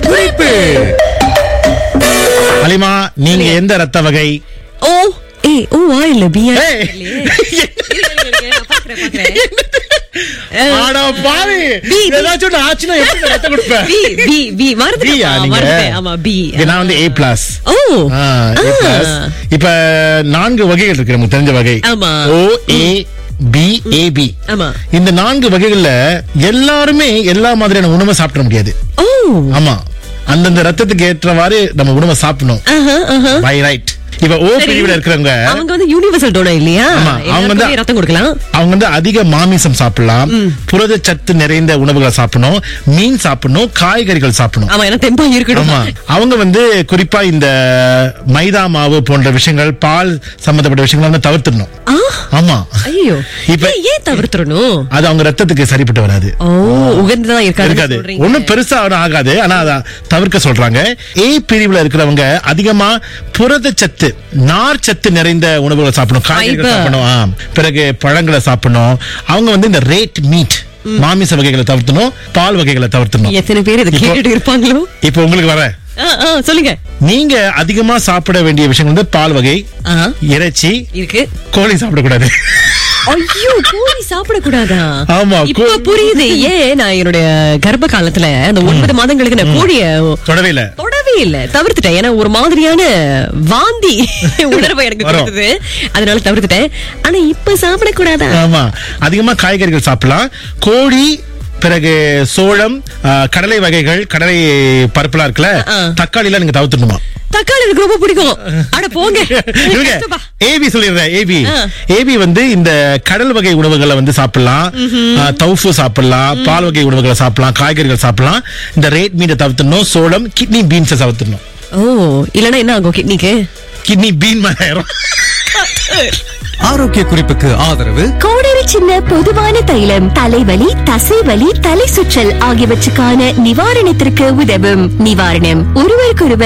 குறிப்பு அலிமா நீங்க எந்த ரத்த வகை ஓ ஏ ஓ வா இல்ல பியா ஏய். ஆடா பாவி பி, பி. ஏதாச்சும் ஒண்ணு ஆச்சுன்னா எப்படி ரத்தம் கொடுப்பேன் பி பி பி மறந்துட்டேன் பியா நீங்க மறந்துட்டேன் ஆமா பி நான் வந்து ஏ பிளஸ் ஓ இப்ப நான்கு வகைகள் இருக்கு நமக்கு தெரிஞ்ச வகை ஆமா. ஓ ஏ பி ஏ பி ஆமா இந்த நான்கு வகைகள்ல எல்லாருமே எல்லா மாதிரியான உணவை சாப்பிட முடியாது ஓ ஆமா அந்தந்த ரத்தத்துக்கு ஏற்றவாறு நம்ம உணவை சாப்பிடணும் ஆஹா ஆஹா பை ரைட் இப்ப ஓ சரி. பிரிவுல இருக்கிறவங்க அவங்க வந்து யூனிவர்சல் டோனர் இல்லையா ஆமா, அவங்க வந்து- எல்லாருக்குமே ரத்தம் கொடுக்கலாம் அவங்க வந்து அதிக மாமிசம் சாப்பிடலாம் புரதச்சத்து நிறைந்த உணவுகளை சாப்பிடணும் மீன் சாப்பிடணும் காய்கறிகள் சாப்பிடணும் ஆமா ஏன்னா தெம்பா இருக்கணும் ஆமா அவங்க வந்து குறிப்பா இந்த மைதா மாவு போன்ற விஷயங்கள் பால் சம்பந்தப்பட்ட விஷயங்களை வந்து தவிர்த்திடணும் ஆ, ஆமா ஐயோ இப்ப- ஏன், ஏன் தவிர்த்துறணும் அது அவங்க ரத்தத்துக்கு சரிப்பட்டு வராது ஓ உகந்ததா இருக்காது இருக்காது ஒண்ணும் பெருசா ஒண்ணும் ஆகாது ஆனா அத தவிர்க்க சொல்றாங்க ஏ பிரிவுல இருக்கிறவங்க அதிகமா புரதச்சத்து நார் சத்து நிறைந்த உணவுகளை சாப்பிடணும் காய்கறிகள் Fiber. சாப்பிடணும் ஆ. பிறகு பழங்களை சாப்பிடணும் அவங்க வந்து இந்த ரேட் மீட் மாமிச வகைகளை தவிர்த்தணும் பால் வகைகளை தவிர்த்தணும் எத்தனை பேர் இதை இப்போ- கேட்டுட்டு இருப்பாங்களோ இப்போ உங்களுக்கு வர ஆ, ஆ, சொல்லுங்க நீங்க அதிகமா சாப்பிட வேண்டிய விஷயம் வந்து பால் வகை ஆ, இறைச்சி இருக்கு கோழி சாப்பிடக்கூடாது ஐயோ கோழி சாப்பிட கூடாதா ஆமா, இப்ப கோ- புரியுது ஏன் நான் என்னுடைய கர்ப்ப காலத்துல அந்த ஒன்பது மாதங்களுக்கு நான் கோழிய தொடவே இல்ல தொடவே இல்ல தவிர்த்துட்டேன் ஏன்னா ஒரு மாதிரியான வாந்தி உணர்வை எனக்கு வரும். கொடுத்தது அதனால தவிர்த்துட்டேன் ஆனா இப்ப சாப்பிடக்கூடாதா ஆமா அதிகமா காய்கறிகள் சாப்பிடலாம் கோழி பிறகு சோளம் ஆ, கடலை வகைகள் கடலை பருப்புலாம் இருக்குல்ல ஆ. தக்காளி எல்லாம் நீங்க தவிர்த்துணுமா தக்காளி எனக்கு ரொம்ப பிடிக்கும் அட போங்க இவங்க கஷ்டப்பா. ஏபி சொல்லிடுறேன் ஏபி ஆ. ஏபி வந்து இந்த கடல் வகை உணவுகளை வந்து சாப்பிடலாம் ஆ, தௌஃபு சாப்பிடலாம் பால் வகை உணவுகளை சாப்பிடலாம் காய்கறிகள் சாப்பிடலாம் இந்த ரேட் மீனை தவிர்த்துடணும் சோளம் கிட்னி பீன்ஸை தவிர்த்துடணும் ஓ இல்லனா என்ன ஆகும் கிட்னிக்கு கிட்னி பீன் மேலாயிரும் ஆரோக்கிய குறிப்புக்கு ஆதரவு கோடரி சின்ன பொதுவான தைலம் தலைவலி தசைவலி தலை சுற்றல் ஆகியவற்றுக்கான நிவாரணத்திற்கு உதவும் நிவாரணம் ஒருவருக்கொருவர்